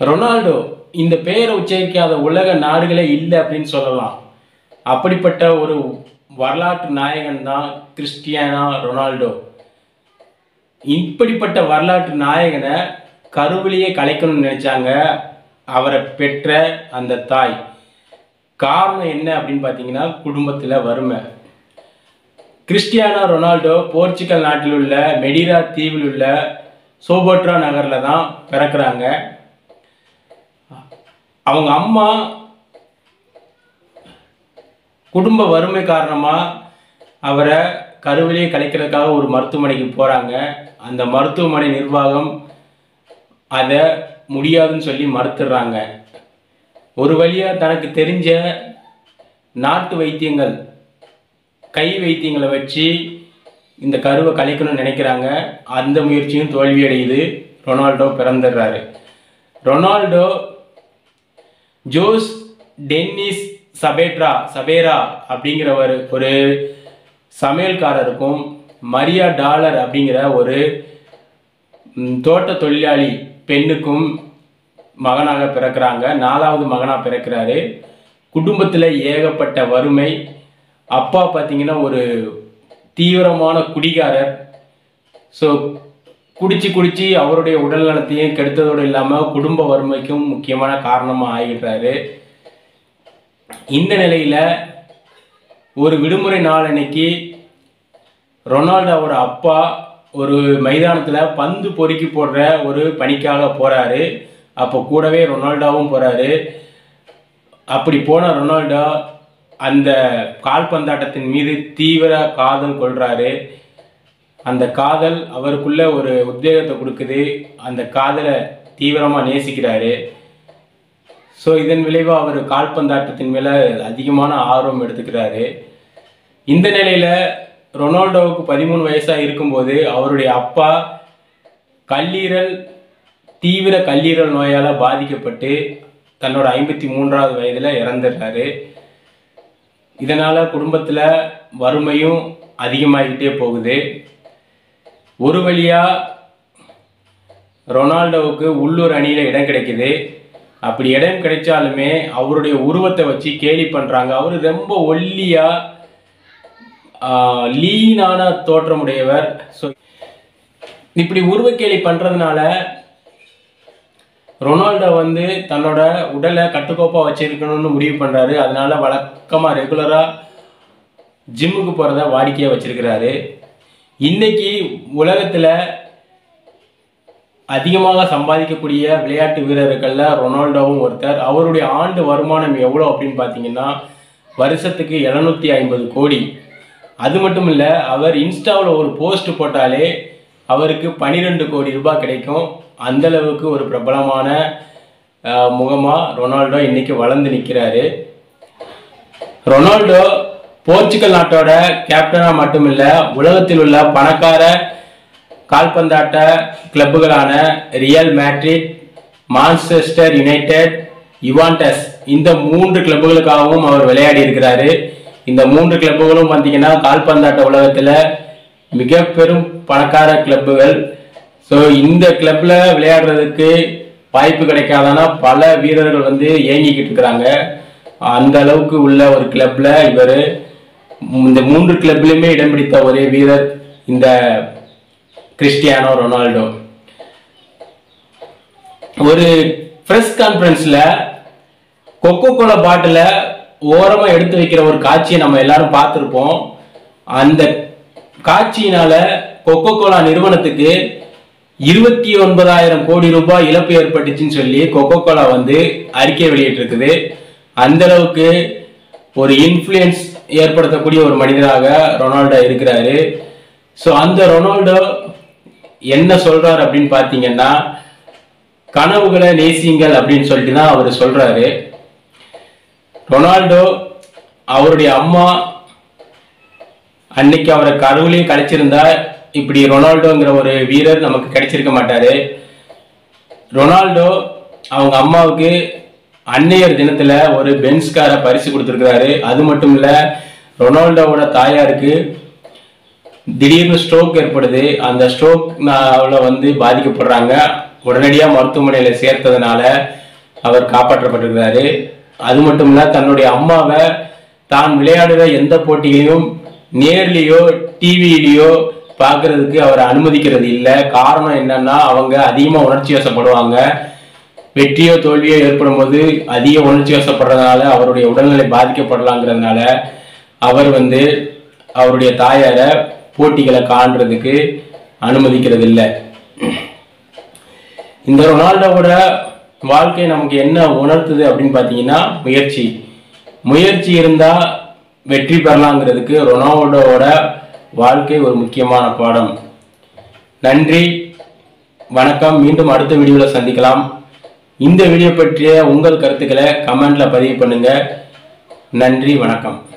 Ronaldo இந்த பெயரை உச்சரிக்காத உலக நாடுகளே இல்லை அப்படின்னு சொல்லலாம் அப்படிப்பட்ட ஒரு வரலாற்று நாயகன் தான் கிறிஸ்டியானோ ரொனால்டோ இப்படிப்பட்ட வரலாற்று நாயகனை கருவிலேயே கலைக்கணும்னு நினைச்சாங்க அவரை பெற்ற அந்த தாய் காரணம் என்ன அப்படின்னு பார்த்தீங்கன்னா குடும்பத்தில் வறுமை கிறிஸ்டியானோ ரொனால்டோ போர்ச்சுகல் நாட்டில் உள்ள மெடிரா தீவில் உள்ள சோபோட்ரா நகரில் தான் பிறக்கிறாங்க அவங்க அம்மா குடும்ப வறுமை காரணமாக அவரை கருவிலே கலைக்கிறதுக்காக ஒரு மருத்துவமனைக்கு போகிறாங்க அந்த மருத்துவமனை நிர்வாகம் அதை முடியாதுன்னு சொல்லி மறுத்துடுறாங்க ஒரு வழியாக தனக்கு தெரிஞ்ச நாட்டு வைத்தியங்கள் கை வைத்தியங்களை வச்சு இந்த கருவை கலைக்கணும்னு நினைக்கிறாங்க அந்த முயற்சியும் தோல்வியடையுது ரொனால்டோ பிறந்துடுறாரு ரொனால்டோ ஜோஸ் டென்னிஸ் சபேட்ரா சபேரா அப்படிங்கிற ஒரு ஒரு சமையல்காரருக்கும் மரியா டாலர் அப்படிங்கிற ஒரு ம், தோட்ட தொழிலாளி பெண்ணுக்கும் மகனாக பிறக்கிறாங்க நாலாவது மகனாக பிறக்கிறாரு குடும்பத்தில் ஏகப்பட்ட வறுமை அப்பா பார்த்தீங்கன்னா ஒரு தீவிரமான குடிகாரர் ஸோ குடிச்சு குடிச்சு அவருடைய உடல் நலத்தையும் கெடுத்ததோடு இல்லாமல் குடும்ப வறுமைக்கும் முக்கியமான காரணமாக ஆகிடுறாரு இந்த நிலையில் ஒரு விடுமுறை நாள் அன்னைக்கு ரொனால்டோவோட அப்பா ஒரு மைதானத்தில் பந்து பொறுக்கி போடுற ஒரு பணிக்காக போகிறாரு அப்போ கூடவே ரொனால்டோவும் போகிறாரு அப்படி போன ரொனால்டோ அந்த கால்பந்தாட்டத்தின் மீது தீவிர காதல் கொள்றாரு அந்த காதல் அவருக்குள்ள ஒரு உத்வேகத்தை கொடுக்குது அந்த காதலை தீவிரமாக நேசிக்கிறாரு ஸோ இதன் விளைவாக அவர் கால்பந்தாட்டத்தின் மேலே அதிகமான ஆர்வம் எடுத்துக்கிறாரு இந்த நிலையில் ரொனால்டோவுக்கு பதிமூணு வயசாக இருக்கும்போது அவருடைய அப்பா கல்லீரல் தீவிர கல்லீரல் நோயால் பாதிக்கப்பட்டு தன்னோட ஐம்பத்தி மூன்றாவது வயதில் இறந்துடுறாரு இதனால் குடும்பத்தில் வறுமையும் அதிகமாகிக்கிட்டே போகுது ஒரு வழியாக ரொனால்டோவுக்கு உள்ளூர் அணியில் இடம் கிடைக்குது அப்படி இடம் கிடைச்சாலுமே அவருடைய உருவத்தை வச்சு கேலி பண்ணுறாங்க அவர் ரொம்ப ஒல்லியாக லீனான தோற்றமுடையவர் ஸோ இப்படி உருவக்கேலி பண்ணுறதுனால ரொனால்டோ வந்து தன்னோட உடலை கட்டுக்கோப்பாக வச்சிருக்கணும்னு முடிவு பண்ணுறாரு அதனால வழக்கமாக ரெகுலராக ஜிம்முக்கு போகிறத வாடிக்கையாக வச்சிருக்கிறாரு இன்னைக்கு உலகத்தில் அதிகமாக சம்பாதிக்கக்கூடிய விளையாட்டு வீரர்களில் ரொனால்டோவும் ஒருத்தர் அவருடைய ஆண்டு வருமானம் எவ்வளோ அப்படின்னு பார்த்தீங்கன்னா வருஷத்துக்கு எழுநூற்றி ஐம்பது கோடி அது மட்டும் இல்லை அவர் இன்ஸ்டாவில் ஒரு போஸ்ட் போட்டாலே அவருக்கு பன்னிரெண்டு கோடி ரூபாய் கிடைக்கும் அந்த அளவுக்கு ஒரு பிரபலமான முகமாக ரொனால்டோ இன்னைக்கு வளர்ந்து நிற்கிறாரு ரொனால்டோ போர்ச்சுகல் நாட்டோட கேப்டனாக மட்டுமில்ல உலகத்தில் உள்ள பணக்கார கால்பந்தாட்ட கிளப்புகளான Real Madrid Manchester United Juventus இந்த மூன்று கிளப்புகளுக்காகவும் அவர் விளையாடி இருக்கிறாரு இந்த மூன்று கிளப்புகளும் பார்த்தீங்கன்னா கால்பந்தாட்ட உலகத்தில் மிக பெரும் பணக்கார கிளப்புகள் ஸோ இந்த கிளப்பில் விளையாடுறதுக்கு வாய்ப்பு கிடைக்காதனா பல வீரர்கள் வந்து ஏங்கிக்கிட்டு இருக்கிறாங்க அந்த அளவுக்கு உள்ள ஒரு கிளப்பில் இவர் இந்த மூன்று கிளப்லையுமே இடம் பிடித்த ஒரே வீரர் இந்த கிறிஸ்டியானோ ரொனால்டோ ஒரு ப்ரெஸ் கான்ஃபரன்ஸில் கொக்கோ கோலா பாட்டிலை ஓரமாக எடுத்து வைக்கிற ஒரு காட்சியை நம்ம எல்லாரும் பார்த்துருப்போம் அந்த காட்சியினால கொக்கோ கோலா நிறுவனத்துக்கு இருபத்தி ஒன்பதாயிரம் கோடி ரூபாய் இழப்பு ஏற்பட்டுச்சுன்னு சொல்லி கொக்கோ கோலா வந்து அறிக்கை வெளியிட்டிருக்குது அந்த அளவுக்கு ஒரு இன்ஃப்ளூயன்ஸ் ஏற்படுத்தக்கூடிய ஒரு மனிதராக ரொனால்டோ இருக்கிறாரு ஸோ அந்த ரொனால்டோ என்ன சொல்றாரு அப்படின்னு பார்த்தீங்கன்னா கனவுகளை நேசியுங்கள் அப்படின்னு சொல்லிட்டு தான் அவர் சொல்றாரு ரொனால்டோ அவருடைய அம்மா அன்னைக்கு அவரை கருவிலேயே கழிச்சிருந்தா இப்படி ரொனால்டோங்கிற ஒரு வீரர் நமக்கு கிடைச்சிருக்க மாட்டாரு ரொனால்டோ அவங்க அம்மாவுக்கு அன்னையர் தினத்துல ஒரு பென்ஸ் காரை பரிசு கொடுத்துருக்கிறாரு அது மட்டும் இல்ல ரொனால்டோவோட தாயாருக்கு திடீர்னு ஸ்ட்ரோக் ஏற்படுது அந்த ஸ்ட்ரோக்னால வந்து பாதிக்கப்படுறாங்க உடனடியாக மருத்துவமனையில் சேர்த்ததுனால அவர் காப்பாற்றப்பட்டிருக்கிறாரு அது மட்டும் இல்ல தன்னுடைய அம்மாவை தான் விளையாடுற எந்த போட்டியிலையும் நேர்லேயோ டிவியிலையோ பார்க்கறதுக்கு அவர் அனுமதிக்கிறது இல்லை காரணம் என்னன்னா அவங்க அதிகமாக உணர்ச்சி வசப்படுவாங்க வெற்றியோ தோல்வியோ ஏற்படும் போது அதிக உணர்ச்சி வசப்படுறதுனால அவருடைய உடல்நிலை பாதிக்கப்படலாங்கிறதுனால அவர் வந்து அவருடைய தாயாரை போட்டிகளை காண்றதுக்கு அனுமதிக்கிறது இல்லை இந்த ரொனால்டோவோட வாழ்க்கை நமக்கு என்ன உணர்த்துது அப்படின்னு பார்த்தீங்கன்னா முயற்சி முயற்சி இருந்தால் வெற்றி பெறலாங்கிறதுக்கு ரொனால்டோவோட வாழ்க்கை ஒரு முக்கியமான பாடம் நன்றி வணக்கம் மீண்டும் அடுத்த வீடியோவில் சந்திக்கலாம் இந்த வீடியோ பற்றிய உங்கள் கருத்துக்களை கமெண்ட்ல பதிவு பண்ணுங்க நன்றி வணக்கம்